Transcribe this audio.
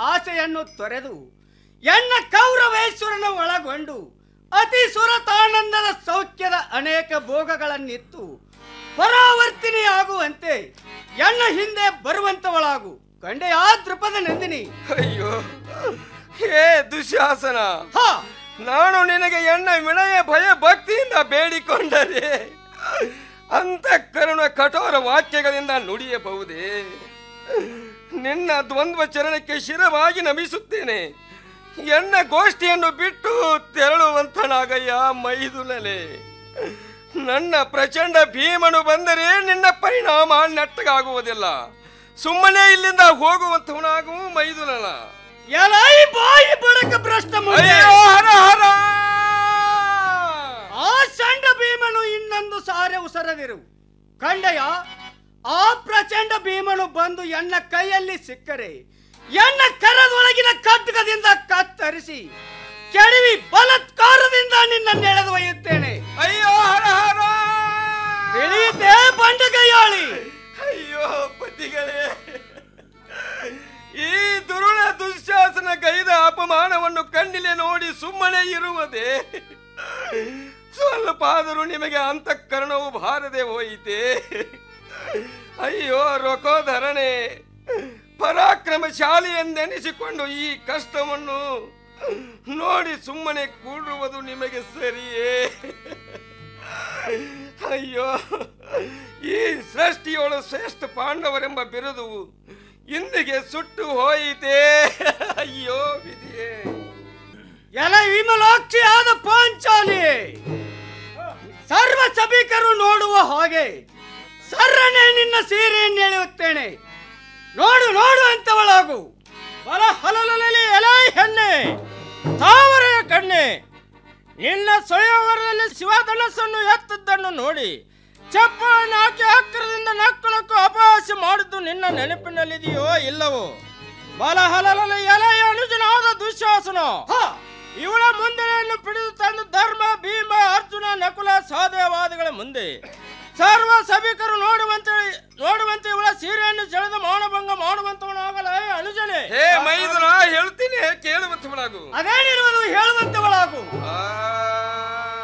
ಆಸೆಯನ್ನು ತೊರೆದು ಎನ್ನ ಕೌರವೇಶ್ವರನ ಒಳಗೊಂಡು ಅತಿ ಸುರತಾನಂದದ ಸೌಖ್ಯದ ಅನೇಕ ಭೋಗಗಳನ್ನಿತ್ತು ಪರಾವರ್ತಿನಿಯಾಗುವಂತೆ ಎನ್ನ ಹಿಂದೆ ಬರುವಂತವಳಾಗು ಕಂಡೆಯಾ ದೃಪದ ನಂದಿನಿ ಅಯ್ಯೋ ಹೇ ದುಶ್ಯಾಸನ ಹಾ ನಾನು ನಿನಗೆ ಎಣ್ಣ ವಿನಯ ಭಯ ಭಕ್ತಿಯಿಂದ ಬೇಡಿಕೊಂಡರೆ ಅಂತಃಕರಣ ಕಠೋರ ವಾಕ್ಯಗಳಿಂದ ನುಡಿಯಬಹುದೇ ನಿನ್ನ ದ್ವಂದ್ವ ಚರಣಕ್ಕೆ ಶಿರವಾಗಿ ನಮಿಸುತ್ತೇನೆ ಎನ್ನ ಗೋಷ್ಠಿಯನ್ನು ಬಿಟ್ಟು ತೆರಳುವಂತನಾಗಯ್ಯ ಮೈದುನಲೆ ನನ್ನ ಪ್ರಚಂಡ ಭೀಮನು ಬಂದರೆ ನಿನ್ನ ಪರಿಣಾಮ ನೆಟ್ಟಗಾಗುವುದಿಲ್ಲ ಸುಮ್ಮನೆ ಇಲ್ಲಿಂದ ಹೋಗುವಂತವನಾಗು ಮೈದುನನ ಎಲೈ ಬಾಯಿ ಬಡಕ ಭ್ರಷ್ಟ ಮುಂಡೆ. ಅಯ್ಯೋ ಹರ ಹರ ಆ ಚಂಡ ಭೀಮನು ಇನ್ನೊಂದು ಸಾರೆ ಉಸರದಿರು ಕಂಡೆಯ ಆ ಪ್ರಚಂಡ ಭೀಮನು ಬಂದು ಎನ್ನ ಕೈಯಲ್ಲಿ ಸಿಕ್ಕರೆ ಎನ್ನ ಕರದೊಳಗಿನ ಖಡ್ಗದಿಂದ ಕತ್ತರಿಸಿ ಕೆಡವಿ ಬಲತ್ಕಾರದಿಂದ ನಿನ್ನ ನೆಳೆದು ಒಯ್ಯುತ್ತೇನೆ ಅಯ್ಯೋ ಹರ ಹರ ತಿಳಿಯುತ್ತೆ ಬಂಡಗೈಯಾಳಿ ಅಯ್ಯೋ ಪತಿಗಳೇ ಈ ದುರುಳ ದುಶ್ಯಾಸನ ಗೈದ ಅಪಮಾನವನ್ನು ಕಣ್ಣಿಲೆ ನೋಡಿ ಸುಮ್ಮನೆ ಇರುವುದೇ ಸ್ವಲ್ಪ ಆದರೂ ನಿಮಗೆ ಅಂತಃಕರಣವು ಬಾರದೆ ಹೋಯಿತೆ ಅಯ್ಯೋ ರೊಕೋಧರಣೆ ಪರಾಕ್ರಮಶಾಲಿ ಎಂದೆನಿಸಿಕೊಂಡು ಈ ಕಷ್ಟವನ್ನು ನೋಡಿ ಸುಮ್ಮನೆ ಕೂಡುವುದು ನಿಮಗೆ ಸರಿಯೇ ಅಯ್ಯೋ ಈ ಸೃಷ್ಟಿಯೊಳು ಶ್ರೇಷ್ಠ ಪಾಂಡವರೆಂಬ ಬಿರುದು ಇಂದಿಗೆ ಸುಟ್ಟು ಹೋಯಿತೆ ಅಯ್ಯೋ ವಿಧಿಯೇ ಎಲ ವಿಮಲಾಕ್ಷಿಯಾದ ಪಾಂಚಾಲಿ ಸರ್ವ ಸಭಿಕರು ನೋಡುವ ಹಾಗೆ ಸರ್ರನೆ ನಿನ್ನ ಸೀರೆಯನ್ನು ಎಳೆಯುತ್ತೇನೆ ನೋಡು ನೋಡು ಅಂತವಳಾಗು ಬಲ ಹಲಲಲಿ ಎಲೆ ಹೆಣ್ಣೆ ತಾವರೆಯ ಕಣ್ಣೆ ನಿನ್ನ ಸ್ವಯಂವರದಲ್ಲಿ ಶಿವಧನಸ್ಸನ್ನು ಎತ್ತದ್ದನ್ನು ನೋಡಿ ಚಪ್ಪಾಳೆ ಹಾಕಿ ಅಕ್ಕರದಿಂದ ನಕ್ಕು ನಕ್ಕು ಅಪಹಾಸ್ಯ ಮಾಡಿದ್ದು ನಿನ್ನ ನೆನಪಿನಲ್ಲಿದೆಯೋ ಇಲ್ಲವೋ ಬಲ ಹಲಲಲಿ ಎಲೆಯ ಅನುಜನಾದ ದುಶ್ಯಾಸನ ಇವಳ ಮುಂದೆಯನ್ನು ಪಿಡಿದು ತಂದು ಧರ್ಮ ಭೀಮ ಅರ್ಜುನ ನಕುಲ ಸಹದೇವಾದಿಗಳ ಮುಂದೆ ಸರ್ವ ಸಭಿಕರು ನೋಡುವಂತೆ ನೋಡುವಂತೆ ಇವಳ ಸೀರೆಯನ್ನು ಸೆಳೆದು ಮಾನಭಂಗ ಮಾಡುವಂತವನಾಗಲ ಅನುಜನೆ ಹೇ ಮೈದುನ ಹೇಳ್ತೀನಿ ಕೇಳುವಂತವಳಾಗು ಅದೇನಿರುವುದು ಹೇಳುವಂತವಳಾಗು ಆ